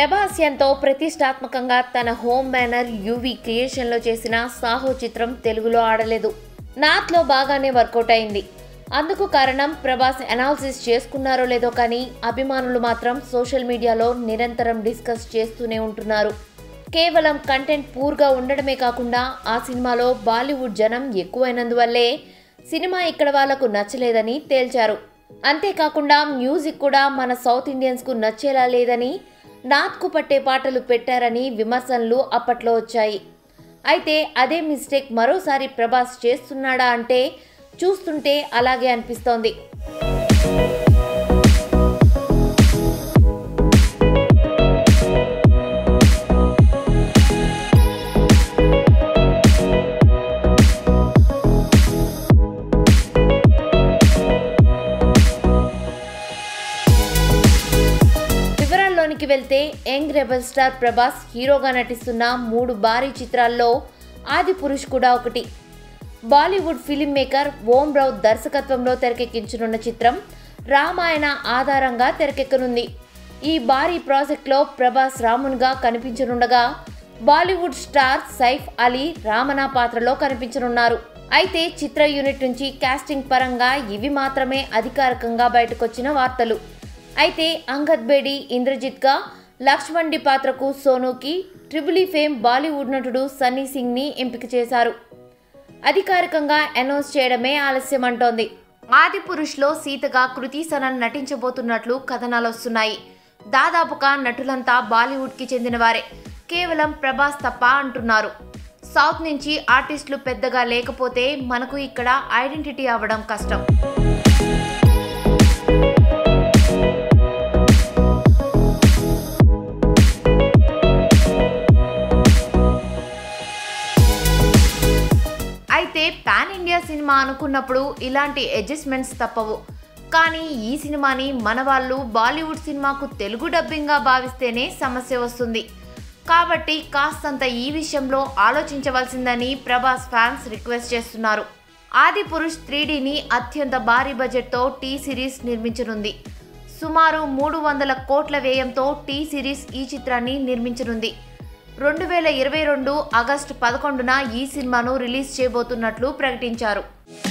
ప్రభాస్ ఎంతో ప్రతిష్టాత్మకంగా తన హోమ్ బ్యానర్ యూవీ క్రియేషన్లో చేసిన సాహో చిత్రం తెలుగులో ఆడలేదు నార్త్లో బాగానే వర్కౌట్ అయింది అందుకు కారణం ప్రభాస్ అనాలిసిస్ చేసుకున్నారో లేదో కానీ అభిమానులు మాత్రం సోషల్ మీడియాలో నిరంతరం డిస్కస్ చేస్తూనే ఉంటున్నారు కేవలం కంటెంట్ పూర్గా ఉండడమే కాకుండా ఆ సినిమాలో బాలీవుడ్ జనం ఎక్కువైనందువల్లే సినిమా ఇక్కడ వాళ్లకు నచ్చలేదని తేల్చారు అంతేకాకుండా మ్యూజిక్ కూడా మన సౌత్ ఇండియన్స్కు నచ్చేలా లేదని నాత్కు పట్టే పాటలు పెట్టారని విమర్శనలు అప్పట్లో వచ్చాయి అయితే అదే మిస్టేక్ మరోసారి ప్రభాస్ చేస్తున్నాడా అంటే చూస్తుంటే అలాగే అనిపిస్తోంది వివరాల్లోనికి వెళ్తే యంగ్ రెబల్ స్టార్ ప్రభాస్ హీరోగా నటిస్తున్న మూడు భారీ చిత్రాల్లో ఆది పురుష్ కూడా ఒకటి బాలీవుడ్ ఫిలిం మేకర్ ఓం రావు దర్శకత్వంలో తెరకెక్కించనున్న చిత్రం రామాయణ ఆధారంగా తెరకెక్కనుంది ఈ భారీ ప్రాజెక్ట్లో ప్రభాస్ రామునిగా కనిపించనుండగా బాలీవుడ్ స్టార్ సైఫ్ అలీ రామనా పాత్రలో కనిపించనున్నారు అయితే చిత్ర యూనిట్ నుంచి కాస్టింగ్ పరంగా ఇవి మాత్రమే అధికారికంగా బయటకొచ్చిన వార్తలు అయితే అంగద్ బేడి ఇంద్రజిత్గా లక్ష్మణ్డి పాత్రకు సోనూకి ట్రిబులీ ఫేమ్ బాలీవుడ్ నటుడు సన్నీ సింగ్ని ఎంపిక చేశారు అధికారికంగా అనౌన్స్ చేయడమే ఆలస్యం అంటోంది ఆది పురుష్లో సీతగా కృతి సనన్ నటించబోతున్నట్లు కథనాలు వస్తున్నాయి దాదాపుగా నటులంతా బాలీవుడ్కి చెందినవారే కేవలం ప్రభాస్ తప్ప అంటున్నారు సౌత్ నుంచి ఆర్టిస్టులు పెద్దగా లేకపోతే మనకు ఇక్కడ ఐడెంటిటీ అవ్వడం కష్టం అయితే పాన్ ఇండియా సినిమా అనుకున్నప్పుడు ఇలాంటి అడ్జస్ట్మెంట్స్ తప్పవు కానీ ఈ సినిమాని మన వాళ్ళు బాలీవుడ్ సినిమాకు తెలుగు డబ్బింగ్గా భావిస్తేనే సమస్య వస్తుంది కాబట్టి కాస్తంత ఈ విషయంలో ఆలోచించవలసిందని ప్రభాస్ ఫ్యాన్స్ రిక్వెస్ట్ చేస్తున్నారు ఆది పురుష్ త్రీడీని అత్యంత భారీ బడ్జెట్తో టీ సిరీస్ నిర్మించనుంది సుమారు మూడు వందల కోట్ల వ్యయంతో టీ సిరీస్ ఈ చిత్రాన్ని నిర్మించనుంది రెండు వేల ఇరవై రెండు ఆగస్టు పదకొండున ఈ సినిమాను రిలీజ్ చేయబోతున్నట్లు ప్రకటించారు